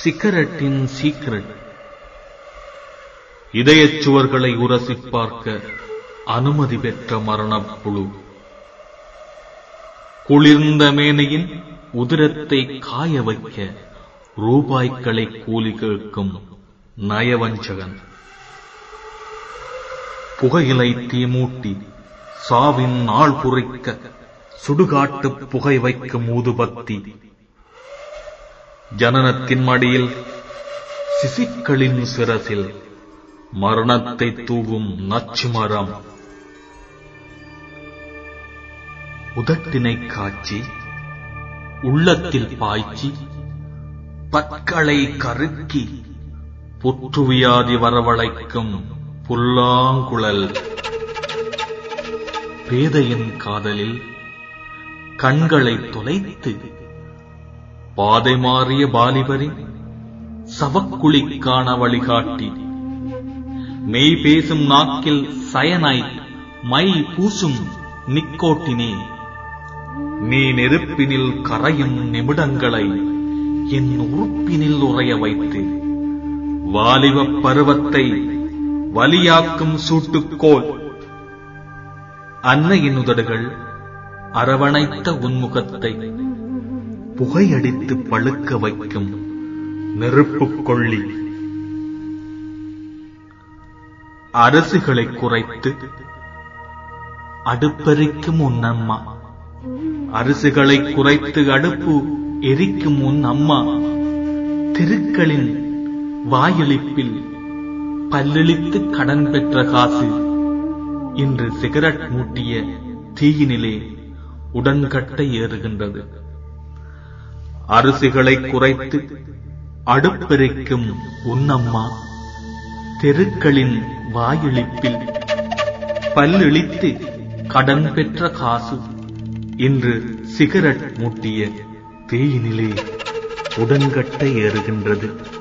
சிகரெட்டின் secret இதயச் சுவர்களை உரசிப் பார்க்க அனுமதி பெற்ற மரணப்புழு குளிர்ந்த மேனையின் உதிரத்தை காய வைக்க ரூபாய்களை கூலி கேட்கும் நயவஞ்சகன் புகையிலை தீமூட்டி சாவின் நாள் குறிக்க சுடுகாட்டு புகை வைக்கும் ஊதுபத்தி ஜனனத்தின் மடியில் சிசிக்களின் சிரசில் மரணத்தை தூவும் நச்சு மரம் உதட்டினை காய்ச்சி உள்ளத்தில் பாய்ச்சி பற்களை கருக்கி புற்றுவியாதி வரவழைக்கும் புல்லாங்குழல் பேதையின் காதலில் கண்களை தொலைத்து பாதை மாறிய பாலிபரின் சவக்குழிக்கான வழிகாட்டி மெய் பேசும் நாக்கில் சயனைட் மை பூசும் நிக்கோட்டினே நீ நெருப்பினில் கரையும் நிமிடங்களை என் உறுப்பினில் உறைய வைத்து வாலிபப் பருவத்தை வலியாக்கும் சூட்டுக்கோல் அன்னையின் உதடுகள் அரவணைத்த உன்முகத்தை புகையடித்து பழுக்க வைக்கும் நெருப்புக் கொள்ளி அரசுகளை குறைத்து அடுப்பெரிக்கும் உன்னம்மா அரிசுகளை குறைத்து அடுப்பு எரிக்கும் உன் அம்மா தெருக்களின் வாயளிப்பில் பல்லெளித்து கடன் பெற்ற காசு இன்று சிகரெட் மூட்டிய தீயினிலே உடன்கட்டை ஏறுகின்றது அரிசிகளை குறைத்து அடுப்பெரிக்கும் உன்னம்மா தெருக்களின் வாயிழிப்பில் பல்லிழித்து கடன் பெற்ற காசு இன்று சிகரெட் மூட்டிய தீயினிலே உடன்கட்டை ஏறுகின்றது